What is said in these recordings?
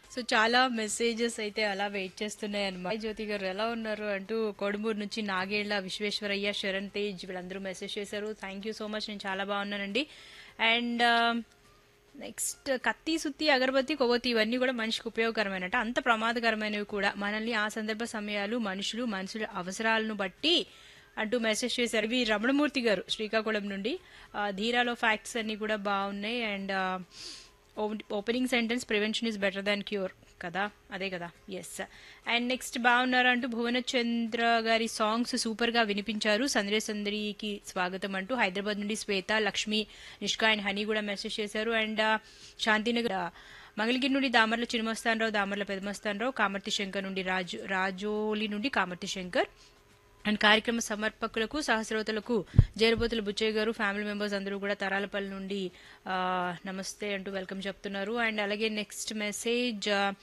so చాలా messages అయితే అలా వెయిట్ చేస్తున్నాయి అనమాట జ్యోతి గారు ఎలా ఉన్నారు అంటూ కొడుమూరు నుంచి నాగేళ్ల విశ్వేశ్వరయ్య శరణ్ తేజ్ వీళ్ళందరూ మెసేజ్ చేశారు థ్యాంక్ యూ సో మచ్ నేను చాలా బాగున్నానండి అండ్ నెక్స్ట్ కత్తి సుత్తి అగరబత్తి కొవ్వొత్తి ఇవన్నీ కూడా మనిషికి ఉపయోగకరమైనట అంత ప్రమాదకరమైనవి కూడా మనల్ని ఆ సందర్భ సమయాలు మనుషులు మనుషుల అవసరాలను బట్టి అంటూ మెసేజ్ చేశారు ఇవి రమణమూర్తి గారు శ్రీకాకుళం నుండి ఆ, ధీరాలో ఫ్యాక్ట్స్ అన్ని కూడా బాగున్నాయి and opening sentence prevention is better than cure కదా అదే కదా ఎస్ అండ్ నెక్స్ట్ బాగున్నారు అంటూ భువనచంద్ర గారి సాంగ్స్ సూపర్ గా వినిపించారు సందరే సందరికి స్వాగతం అంటూ హైదరాబాద్ నుండి శ్వేత లక్ష్మి నిష్కా అండ్ హనీ కూడా మెసేజ్ చేశారు అండ్ శాంతినగర్ ఆ, మంగళగిరి నుండి దామర్ల చినమస్తానరావు దామర్ల పెదమస్తానరావు కామర్తి శంకర్ నుండి రాజు రాజోలి నుండి కామర్తి శంకర్ అండ్ కార్యక్రమ సమర్పకులకు సహస్రవతలకు జేరుబోతుల బుచ్చయ్య గారు ఫ్యామిలీ మెంబర్స్ అందరూ కూడా తరాలపల్లి నుండి ఆ, నమస్తే అంటూ వెల్కమ్ చెప్తున్నారు అండ్ అలాగే నెక్స్ట్ మెసేజ్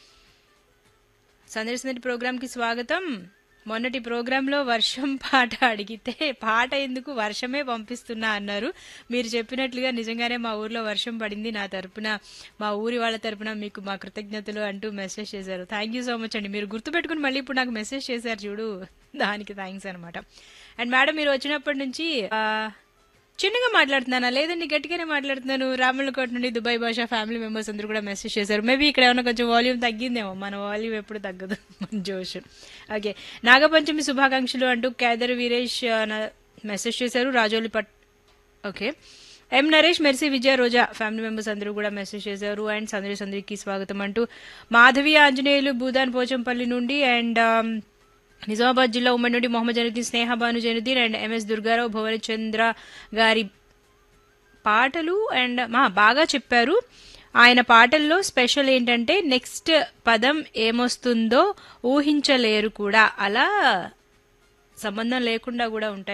సందర్శన ప్రోగ్రామ్కి స్వాగతం మొన్నటి ప్రోగ్రాంలో వర్షం పాట అడిగితే పాట ఎందుకు వర్షమే పంపిస్తున్నా అన్నారు మీరు చెప్పినట్లుగా నిజంగానే మా ఊర్లో వర్షం పడింది నా తరపున మా ఊరి వాళ్ళ తరపున మీకు మా కృతజ్ఞతలు అంటూ మెసేజ్ చేశారు థ్యాంక్ యూ సో మచ్ అండి మీరు గుర్తుపెట్టుకుని మళ్ళీ ఇప్పుడు నాకు మెసేజ్ చేశారు చూడు దానికి థ్యాంక్స్ అనమాట అండ్ మేడం మీరు వచ్చినప్పటి నుంచి ఆ, చిన్నగా మాట్లాడుతున్నానా లేదండి గట్టిగానే మాట్లాడుతున్నాను రామలకోట నుండి దుబాయ్ భాష ఫ్యామిలీ మెంబర్స్ అందరూ కూడా మెసేజ్ చేశారు మేబీ ఇక్కడ ఏమైనా కొంచెం వాల్యూమ్ తగ్గిందేమో మన వాల్యూమ్ ఎప్పుడు తగ్గదు మన జోష్ ఓకే నాగపంచమి శుభాకాంక్షలు అంటూ కేదర్ వీరేష్ ఆ, నా- మెసేజ్ చేశారు రాజోలి పట్ okay M Naresh Mercy Vijaya Roja family members అందరూ కూడా మెసేజ్ చేశారు అండ్ సందరి సందరికి స్వాగతం అంటూ మాధవి ఆంజనేయులు భూదాన్ పోచంపల్లి నుండి అండ్ ఆమ్, నిజామాబాద్ జిల్లా ఉమ్మడి నుండి మొహమ్మద్ జనుద్దీన్ స్నేహ భాను జనుద్దీన్ అండ్ ఎంఎస్ దుర్గారావు భువనచంద్ర గారి పాటలు అండ్ మా బాగా చెప్పారు ఆయన పాటల్లో స్పెషల్ ఏంటంటే నెక్స్ట్ పదం ఏమొస్తుందో ఊహించలేరు కూడా అలా సంబంధం లేకుండా కూడా ఉంటాయి